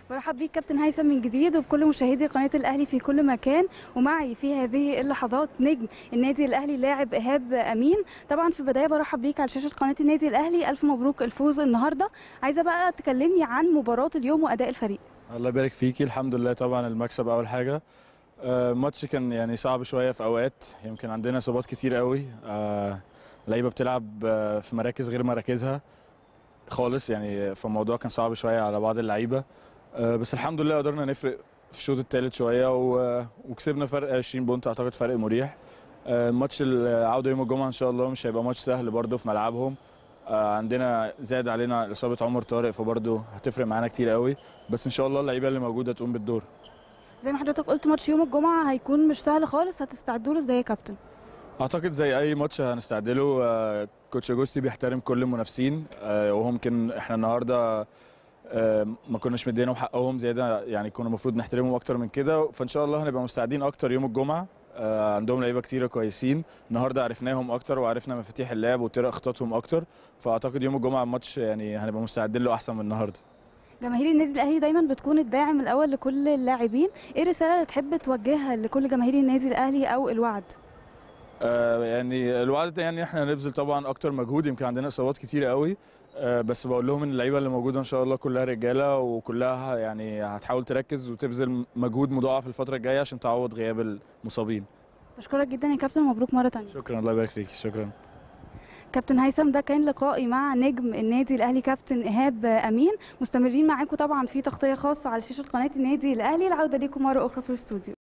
برحب بيك كابتن هيثم من جديد وبكل مشاهدي قناه الاهلي في كل مكان ومعي في هذه اللحظات نجم النادي الاهلي لاعب ايهاب امين طبعا في البدايه برحب بيك على شاشه قناه النادي الاهلي الف مبروك الفوز النهارده عايزه بقى تكلمني عن مباراه اليوم واداء الفريق الله يبارك فيكي الحمد لله طبعا المكسب اول حاجه آه، الماتش كان يعني صعب شويه في اوقات يمكن عندنا اصابات كتير قوي آه، لعيبه بتلعب آه، في مراكز غير مراكزها خالص يعني فالموضوع كان صعب شويه على بعض اللعيبه آه، بس الحمد لله قدرنا نفرق في الشوط الثالث شويه و- وكسبنا فرق 20 بونت اعتقد فرق مريح آه، ماتش العوده يوم الجمعه ان شاء الله مش هيبقى ماتش سهل برده في ملعبهم آه، عندنا زاد علينا اصابه عمر طارق فبرده هتفرق معانا كتير قوي بس ان شاء الله اللعيبه اللي موجوده تقوم بالدور زي ما حضرتك قلت ماتش يوم الجمعه هيكون مش سهل خالص هتستعدوا له ازاي يا كابتن اعتقد زي اي ماتش هنستعد له آه، كوتش اجوستي بيحترم كل المنافسين آه، وهم يمكن احنا النهارده آه، ما كناش مدينهم حقهم زياده يعني كنا المفروض نحترمهم اكتر من كده فان شاء الله هنبقى مستعدين اكتر يوم الجمعه آه، عندهم لعيبه كتيره كويسين النهارده عرفناهم اكتر وعرفنا مفاتيح اللعب وطرق خططهم اكتر فاعتقد يوم الجمعه الماتش يعني هنبقى مستعدين له احسن من النهارده جماهير النادي الاهلي دايما بتكون الداعم الاول لكل اللاعبين ايه الرساله اللي تحب توجهها لكل جماهير النادي الاهلي او الوعد آه، يعني الوعد ده يعني احنا هنبذل طبعا اكتر مجهود يمكن عندنا اصابات كتيره قوي آه، بس بقول لهم ان اللعيبه اللي موجوده ان شاء الله كلها رجاله وكلها يعني هتحاول تركز وتبذل مجهود مضاعف الفتره الجايه عشان تعوض غياب المصابين بشكرك جدا يا كابتن مبروك مره تانية شكرا الله يبارك فيك شكرا كابتن هيثم ده كان لقائي مع نجم النادي الاهلي كابتن ايهاب امين مستمرين معاكم طبعا في تغطيه خاصه على شاشه قناه النادي الاهلي العوده ليكم مره اخرى في الاستوديو